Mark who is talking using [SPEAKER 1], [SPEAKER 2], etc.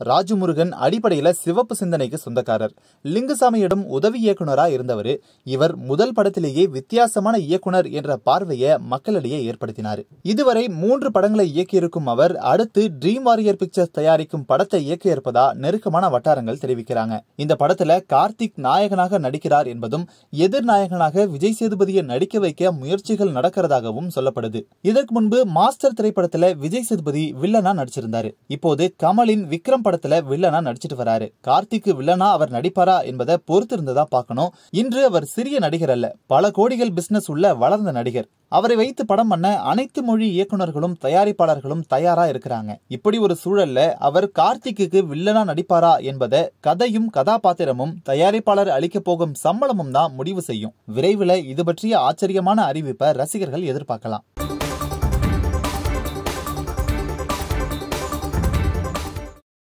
[SPEAKER 1] ராஜுமுருகன் அடிப்படையில சிவப்பு சிந்தனைக்கு சொந்தக்காரர் லிங்குசாமியிடம் உதவி இயக்குனரா இருந்தவர் இவர் முதல் படத்திலேயே வித்தியாசமான இயக்குனர் என்ற பார்வையை மக்களிடையே ஏற்படுத்தினார் இதுவரை மூன்று படங்களை இயக்கியிருக்கும் அவர் அடுத்து ட்ரீம் வாரியர் பிக்சர்ஸ் தயாரிக்கும் படத்தை இயக்க இருப்பதா நெருக்கமான வட்டாரங்கள் தெரிவிக்கிறாங்க இந்த படத்துல கார்த்திக் நாயகனாக நடிக்கிறார் என்பதும் எதிர் நாயகனாக விஜய் சேதுபதியை நடிக்க வைக்க முயற்சிகள் நடக்கிறதாகவும் சொல்லப்படுது இதற்கு முன்பு மாஸ்டர் திரைப்படத்துல விஜய் சேதுபதி வில்லனா நடிச்சிருந்தாரு இப்போது கமலின் விக்ரம் படத்துல வில்லனா நடிச்சிட்டு வராரு கார்த்திக் வில்லனா அவர் நடிப்பாரா என்பதை பொறுத்திருந்துதான் பார்க்கணும் இன்று அவர் சிறிய நடிகர் அல்ல பல கோடிகள் பிசினஸ் உள்ள வளர்ந்த நடிகர் அவரை வைத்து படம் பண்ண அனைத்து மொழி இயக்குனர்களும் தயாரிப்பாளர்களும் தயாரா இருக்கிறாங்க இப்படி ஒரு சூழல்ல அவர் கார்த்திக்கு வில்லனா நடிப்பாரா என்பதை கதையும் கதாபாத்திரமும் தயாரிப்பாளர் அளிக்க போகும் சம்பளமும் தான் முடிவு செய்யும் விரைவில் இது பற்றிய ஆச்சரியமான அறிவிப்பை ரசிகர்கள் எதிர்பார்க்கலாம்